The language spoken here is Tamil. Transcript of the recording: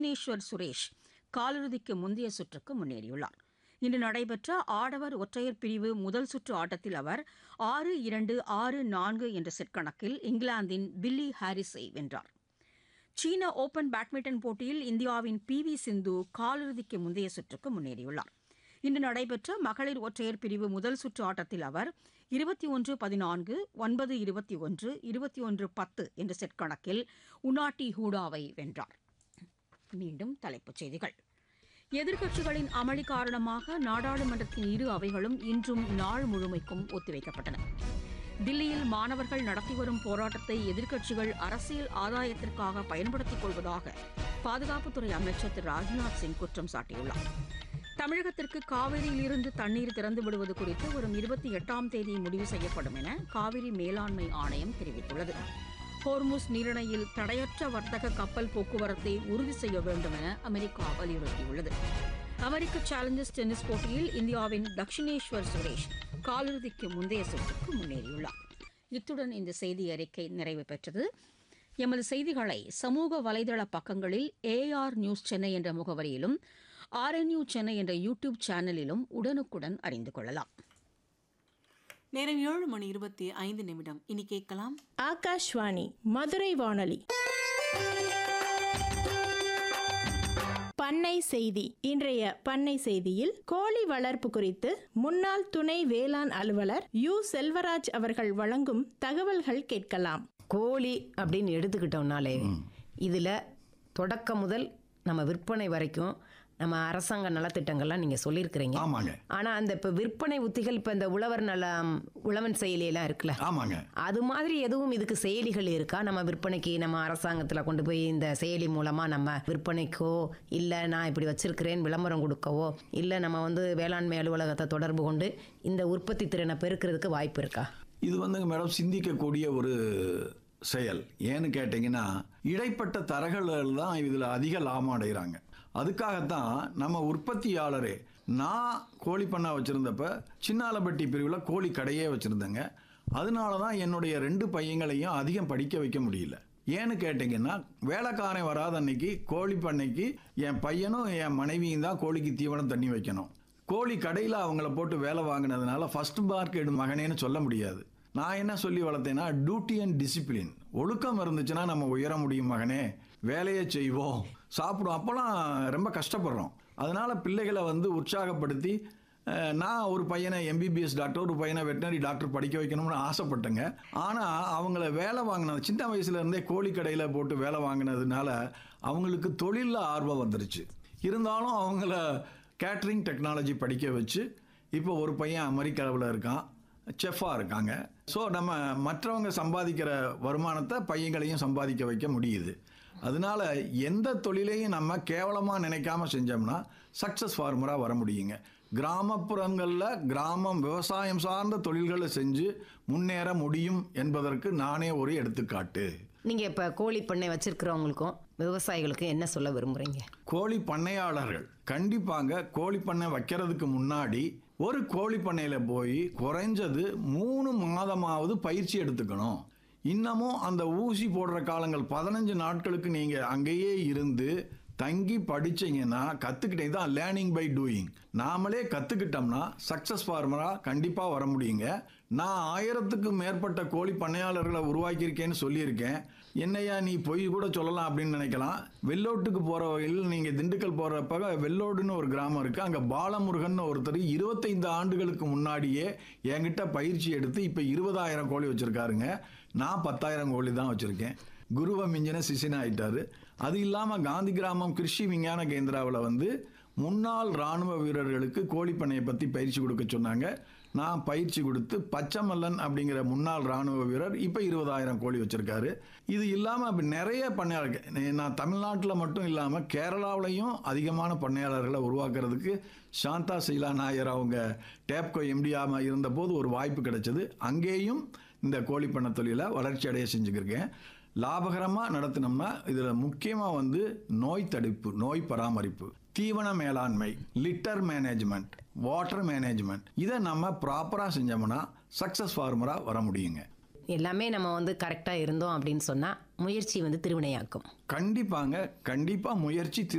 விக்னேஸ்வர் சுரேஷ் காலிறுதிக்கு முந்தைய சுற்றுக்கு முன்னேறியுள்ளார் இன்று நடைபெற்ற ஆடவர் ஒற்றையர் பிரிவு முதல் சுற்று ஆட்டத்தில் அவர் ஆறு இரண்டு ஆறு நான்கு என்ற செட் கணக்கில் இங்கிலாந்தின் பில்லி ஹாரிஸை வென்றார் சீன ஓபன் பேட்மிண்டன் போட்டியில் இந்தியாவின் பி வி சிந்து காலிறுதிக்கு முந்தைய சுற்றுக்கு முன்னேறியுள்ளார் இன்று நடைபெற்ற மகளிர் ஒற்றையர் பிரிவு முதல் சுற்று ஆட்டத்தில் அவர் இருபத்தி ஒன்று பதினான்கு ஒன்பது இருபத்தி ஒன்று இருபத்தி ஒன்று பத்து என்ற செட் கணக்கில் உனாட்டி ஹூடாவை வென்றார் மீண்டும் தலைப்புச் செய்திகள் எதிர்க்கட்சிகளின் அமளி காரணமாக நாடாளுமன்றத்தின் இரு அவைகளும் இன்றும் நாள் முழுமைக்கும் ஒத்திவைக்கப்பட்டன தில்லியில் மாணவர்கள் நடத்தி வரும் போராட்டத்தை எதிர்க்கட்சிகள் அரசியல் ஆதாயத்திற்காக பயன்படுத்திக் கொள்வதாக பாதுகாப்புத்துறை அமைச்சர் திரு ராஜ்நாத் சிங் குற்றம் சாட்டியுள்ளார் தமிழகத்திற்கு காவிரியிலிருந்து தண்ணீர் திறந்து விடுவது குறித்து வரும் இருபத்தி எட்டாம் தேதி முடிவு செய்யப்படும் என காவிரி மேலாண்மை ஆணையம் தெரிவித்துள்ளது ஹோர்முஸ் நீரிணையில் தடையற்ற வர்த்தக கப்பல் போக்குவரத்தை உறுதி செய்ய வேண்டும் என அமெரிக்கா வலியுறுத்தியுள்ளது அமெரிக்க சேலஞ்சர்ஸ் டென்னிஸ் போட்டியில் இந்தியாவின் தக்ஷினேஸ்வர் சுரேஷ் காலிறுதிக்கு முந்தைய சுற்றுக்கு முன்னேறியுள்ளார் இத்துடன் இந்த செய்தி அறிக்கை நிறைவு பெற்றது எமது செய்திகளை சமூக வலைதள பக்கங்களில் ஏஆர் நியூஸ் சென்னை என்ற முகவரியிலும் ஆர்என்யூ சென்னை என்ற யூடியூப் சேனலிலும் உடனுக்குடன் அறிந்து கொள்ளலாம் நேரம் ஏழு மணி இருபத்தி ஐந்து நிமிடம் இனி கேட்கலாம் ஆகாஷ்வாணி மதுரை வானொலி பண்ணை செய்தி இன்றைய பண்ணை செய்தியில் கோழி வளர்ப்பு குறித்து முன்னாள் துணை வேளாண் அலுவலர் யு செல்வராஜ் அவர்கள் வழங்கும் தகவல்கள் கேட்கலாம் கோழி அப்படின்னு எடுத்துக்கிட்டோம்னாலே இதில் தொடக்கம் முதல் நம்ம விற்பனை வரைக்கும் நம்ம அரசாங்க நலத்திட்டங்கள்லாம் நீங்கள் சொல்லியிருக்கிறீங்க ஆமாங்க ஆனால் அந்த இப்போ விற்பனை உத்திகள் இப்போ இந்த உழவர் நலம் உழவன் செயலியெல்லாம் இருக்குல்ல ஆமாங்க அது மாதிரி எதுவும் இதுக்கு செயலிகள் இருக்கா நம்ம விற்பனைக்கு நம்ம அரசாங்கத்தில் கொண்டு போய் இந்த செயலி மூலமாக நம்ம விற்பனைக்கோ இல்லை நான் இப்படி வச்சிருக்கிறேன் விளம்பரம் கொடுக்கவோ இல்லை நம்ம வந்து வேளாண்மை அலுவலகத்தை தொடர்பு கொண்டு இந்த உற்பத்தி திறனை பெருக்கிறதுக்கு வாய்ப்பு இருக்கா இது வந்துங்க மேடம் சிந்திக்கக்கூடிய ஒரு செயல் ஏன்னு கேட்டிங்கன்னா இடைப்பட்ட தரகர்கள் தான் இதில் அதிக லாபம் அடைகிறாங்க அதுக்காகத்தான் நம்ம உற்பத்தியாளரே நான் கோழி பண்ணை வச்சுருந்தப்ப சின்னாலப்பட்டி பிரிவில் கோழி கடையே வச்சுருந்தேங்க அதனால தான் என்னுடைய ரெண்டு பையங்களையும் அதிகம் படிக்க வைக்க முடியல ஏன்னு கேட்டிங்கன்னா வேலைக்காரன் வராத அன்னைக்கு கோழி பண்ணைக்கு என் பையனும் என் மனைவியும் தான் கோழிக்கு தீவனம் தண்ணி வைக்கணும் கோழி கடையில் அவங்கள போட்டு வேலை வாங்கினதுனால ஃபர்ஸ்ட் மார்க் எடு மகனேன்னு சொல்ல முடியாது நான் என்ன சொல்லி வளர்த்தேன்னா டியூட்டி அண்ட் டிசிப்ளின் ஒழுக்கம் இருந்துச்சுன்னா நம்ம உயர முடியும் மகனே வேலையை செய்வோம் சாப்பிடுவோம் அப்போலாம் ரொம்ப கஷ்டப்படுறோம் அதனால பிள்ளைகளை வந்து உற்சாகப்படுத்தி அஹ், நான் ஒரு பையனை எம்பிபிஎஸ் டாக்டர் ஒரு பையனை வெட்டினரி டாக்டர் படிக்க வைக்கணும்னு ஆசைப்பட்டேங்க ஆனால் அவங்கள வேலை வாங்கினது சின்ன வயசுல இருந்தே கோழி கடையில் போட்டு வேலை வாங்கினதுனால அவங்களுக்கு தொழிலில் ஆர்வம் வந்துருச்சு இருந்தாலும் அவங்கள கேட்ரிங் டெக்னாலஜி படிக்க வச்சு இப்போ ஒரு பையன் அமெரிக்காவில் இருக்கான் செஃப்பாக இருக்காங்க ஸோ நம்ம மற்றவங்க சம்பாதிக்கிற வருமானத்தை பையங்களையும் சம்பாதிக்க வைக்க முடியுது அதனால எந்த தொழிலையும் நம்ம கேவலமாக நினைக்காம செஞ்சோம்னா சக்ஸஸ் ஃபார்மராக வர முடியுங்க கிராமப்புறங்களில் கிராமம் விவசாயம் சார்ந்த தொழில்களை செஞ்சு முன்னேற முடியும் என்பதற்கு நானே ஒரு எடுத்துக்காட்டு நீங்கள் இப்போ கோழி பண்ணை வச்சிருக்கிறவங்களுக்கும் விவசாயிகளுக்கும் என்ன சொல்ல விரும்புகிறீங்க கோழி பண்ணையாளர்கள் கண்டிப்பாங்க கோழி பண்ணை வைக்கிறதுக்கு முன்னாடி ஒரு கோழி பண்ணையில் போய் குறைஞ்சது மூணு மாதமாவது பயிற்சி எடுத்துக்கணும் இன்னமும் அந்த ஊசி போடுற காலங்கள் பதினஞ்சு நாட்களுக்கு நீங்கள் அங்கேயே இருந்து தங்கி படிச்சீங்கன்னா கற்றுக்கிட்டீங்க தான் லேர்னிங் பை டூயிங் நாமளே கற்றுக்கிட்டோம்னா சக்ஸஸ் ஃபார்மராக கண்டிப்பாக வர முடியுங்க நான் ஆயிரத்துக்கும் மேற்பட்ட கோழி பண்ணையாளர்களை உருவாக்கியிருக்கேன்னு சொல்லியிருக்கேன் என்னையா நீ பொய் கூட சொல்லலாம் அப்படின்னு நினைக்கலாம் வெள்ளோட்டுக்கு போகிற வகையில் நீங்கள் திண்டுக்கல் போகிறப்ப வெள்ளோடுன்னு ஒரு கிராமம் இருக்குது அங்கே பாலமுருகன் ஒருத்தர் இருபத்தைந்து ஆண்டுகளுக்கு முன்னாடியே என்கிட்ட பயிற்சி எடுத்து இப்போ இருபதாயிரம் கோழி வச்சுருக்காருங்க நான் பத்தாயிரம் கோழி தான் வச்சுருக்கேன் குருவ மிஞ்சின சிசின ஆயிட்டாரு அது இல்லாமல் காந்தி கிராமம் கிருஷி விஞ்ஞான கேந்திராவில் வந்து முன்னாள் இராணுவ வீரர்களுக்கு கோழி பண்ணையை பற்றி பயிற்சி கொடுக்க சொன்னாங்க நான் பயிற்சி கொடுத்து பச்சைமல்லன் அப்படிங்கிற முன்னாள் இராணுவ வீரர் இப்போ இருபதாயிரம் கோழி வச்சுருக்காரு இது இல்லாமல் இப்போ நிறைய பண்ணையாளர்கள் நான் தமிழ்நாட்டில் மட்டும் இல்லாமல் கேரளாவிலையும் அதிகமான பண்ணையாளர்களை உருவாக்குறதுக்கு சாந்தா சீலா நாயர் அவங்க டேப்கோ எம்டியாக இருந்தபோது ஒரு வாய்ப்பு கிடைச்சது அங்கேயும் இந்த கோழி பண்ணை தொழிலை வளர்ச்சி அடைய செஞ்சுக்கிருக்கேன் லாபகரமாக நடத்தினோம்னா இதில் முக்கியமாக வந்து நோய் தடுப்பு நோய் பராமரிப்பு தீவன மேலாண்மை லிட்டர் மேனேஜ்மெண்ட் வாட்டர் மேனேஜ்மெண்ட் இதை நம்ம ப்ராப்பராக செஞ்சோம்னா சக்ஸஸ் ஃபார்மராக வர முடியுங்க எல்லாமே நம்ம வந்து கரெக்டாக இருந்தோம் அப்படின்னு சொன்னால் முயற்சி வந்து திருவினையாக்கும் கண்டிப்பாங்க கண்டிப்பா முயற்சி